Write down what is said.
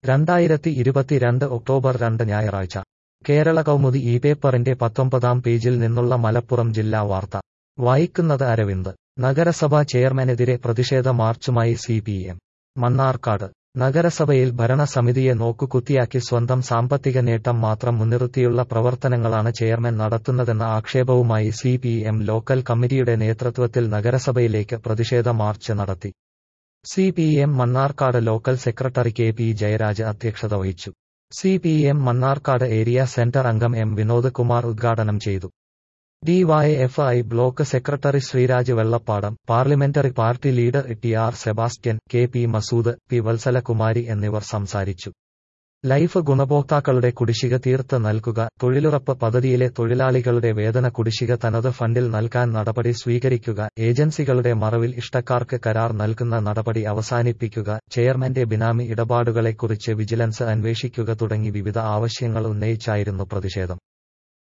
രണ്ടായിരത്തി ഇരുപത്തിരണ്ട് ഒക്ടോബർ രണ്ട് ഞായറാഴ്ച കേരള കൗമുദി ഈ പേപ്പറിന്റെ പത്തൊമ്പതാം പേജിൽ നിന്നുള്ള മലപ്പുറം ജില്ലാ വാർത്ത വായിക്കുന്നത് അരവിന്ദ് നഗരസഭാ ചെയർമാനെതിരെ പ്രതിഷേധ മാർച്ചുമായി സി പി എം മണ്ണാർക്കാട് നഗരസഭയിൽ ഭരണസമിതിയെ നോക്കുകുത്തിയാക്കി സ്വന്തം സാമ്പത്തിക നേട്ടം മാത്രം മുൻനിർത്തിയുള്ള പ്രവർത്തനങ്ങളാണ് ചെയർമാൻ നടത്തുന്നതെന്ന ആക്ഷേപവുമായി സി പി എം ലോക്കൽ കമ്മിറ്റിയുടെ നേതൃത്വത്തിൽ നഗരസഭയിലേക്ക് പ്രതിഷേധ മാർച്ച് നടത്തി C P M Mannarkkad local secretary K P Jayaraj അധ്യക്ഷത വഹിച്ചു C P M Mannarkkad area centre അംഗം എം വിനോദ് കുമാർ ഉദ്ഘാടനം ചെയ്തു DYFI block secretary Sreeraj Vellappadam parliamentary party leader T R Sebastian K P Masood P Vatsalakumari എന്നിവർ സംസാരിച്ചു ലൈഫ് ഗുണഭോക്താക്കളുടെ കുടിശ്ശിക തീർത്ത് നൽകുക തൊഴിലുറപ്പ് പദ്ധതിയിലെ തൊഴിലാളികളുടെ വേതന കുടിശ്ശിക തനത് ഫണ്ടിൽ നൽകാൻ നടപടി സ്വീകരിക്കുക ഏജൻസികളുടെ മറവിൽ ഇഷ്ടക്കാർക്ക് കരാർ നൽകുന്ന നടപടി അവസാനിപ്പിക്കുക ചെയർമാന്റെ ബിനാമി ഇടപാടുകളെക്കുറിച്ച് വിജിലൻസ് അന്വേഷിക്കുക തുടങ്ങി വിവിധ ആവശ്യങ്ങൾ ഉന്നയിച്ചായിരുന്നു പ്രതിഷേധം